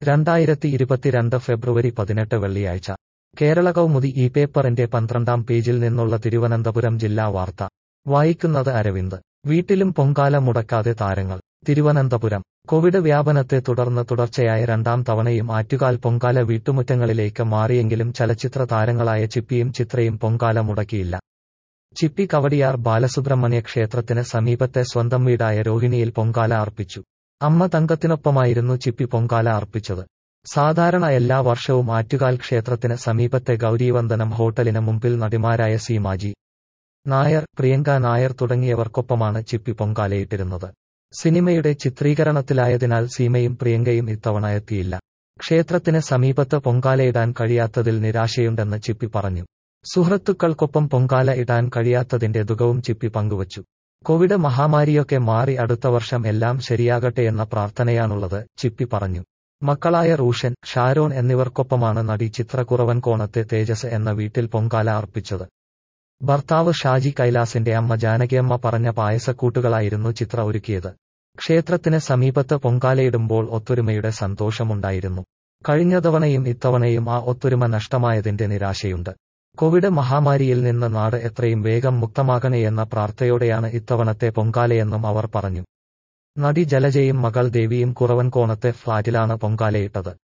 രണ്ടായിരത്തി ഇരുപത്തിരണ്ട് ഫെബ്രുവരി പതിനെട്ട് വെള്ളിയാഴ്ച കേരള കൗമുദി ഈ പേപ്പറിന്റെ പന്ത്രണ്ടാം പേജിൽ നിന്നുള്ള തിരുവനന്തപുരം ജില്ലാ വാർത്ത വായിക്കുന്നത് അരവിന്ദ് വീട്ടിലും പൊങ്കാല മുടക്കാതെ താരങ്ങൾ തിരുവനന്തപുരം കോവിഡ് വ്യാപനത്തെ തുടർന്ന് തുടർച്ചയായ രണ്ടാം തവണയും ആറ്റുകാൽ പൊങ്കാല വീട്ടുമുറ്റങ്ങളിലേക്ക് മാറിയെങ്കിലും ചലച്ചിത്ര താരങ്ങളായ ചിപ്പിയും ചിത്രയും പൊങ്കാല മുടക്കിയില്ല ചിപ്പി കവടിയാർ ബാലസുബ്രഹ്മണ്യ ക്ഷേത്രത്തിന് സമീപത്തെ സ്വന്തം വീടായ രോഹിണിയിൽ പൊങ്കാല അർപ്പിച്ചു അമ്മ തങ്കത്തിനൊപ്പമായിരുന്നു ചിപ്പി പൊങ്കാല അർപ്പിച്ചത് സാധാരണ എല്ലാ വർഷവും ആറ്റുകാൽ ക്ഷേത്രത്തിന് സമീപത്തെ ഗൗരീവന്ദനം ഹോട്ടലിന് മുമ്പിൽ നടിമാരായ സീമാജി നായർ പ്രിയങ്ക നായർ തുടങ്ങിയവർക്കൊപ്പമാണ് ചിപ്പി പൊങ്കാലയിട്ടിരുന്നത് സിനിമയുടെ ചിത്രീകരണത്തിലായതിനാൽ സീമയും പ്രിയങ്കയും ഇത്തവണ എത്തിയില്ല ക്ഷേത്രത്തിന് സമീപത്ത് പൊങ്കാലയിടാൻ കഴിയാത്തതിൽ നിരാശയുണ്ടെന്ന് ചിപ്പി പറഞ്ഞു സുഹൃത്തുക്കൾക്കൊപ്പം പൊങ്കാല ഇടാൻ കഴിയാത്തതിന്റെ ദുഃഖവും ചിപ്പി പങ്കുവച്ചു കോവിഡ് മഹാമാരിയൊക്കെ മാറി അടുത്ത വർഷം എല്ലാം ശരിയാകട്ടെയെന്ന പ്രാർത്ഥനയാണുള്ളത് ചിപ്പി പറഞ്ഞു മക്കളായ റൂഷൻ ഷാരോൺ എന്നിവർക്കൊപ്പമാണ് നടി ചിത്രക്കുറവൻ കോണത്തെ തേജസ് എന്ന വീട്ടിൽ പൊങ്കാല അർപ്പിച്ചത് ഭർത്താവ് ഷാജി കൈലാസിന്റെ അമ്മ ജാനകിയമ്മ പറഞ്ഞ പായസക്കൂട്ടുകളായിരുന്നു ചിത്ര ഒരുക്കിയത് ക്ഷേത്രത്തിന് സമീപത്ത് പൊങ്കാലയിടുമ്പോൾ ഒത്തൊരുമയുടെ സന്തോഷമുണ്ടായിരുന്നു കഴിഞ്ഞ തവണയും ഇത്തവണയും ആ ഒത്തൊരുമ നഷ്ടമായതിന്റെ നിരാശയുണ്ട് കോവിഡ് മഹാമാരിയിൽ നിന്ന് നാട് എത്രയും വേഗം മുക്തമാകണേയെന്ന പ്രാർത്ഥയോടെയാണ് ഇത്തവണത്തെ പൊങ്കാലയെന്നും അവർ പറഞ്ഞു നടി ജലജയും മകൾ ദേവിയും കുറവൻകോണത്തെ ഫ്ളാറ്റിലാണ് പൊങ്കാലയിട്ടത്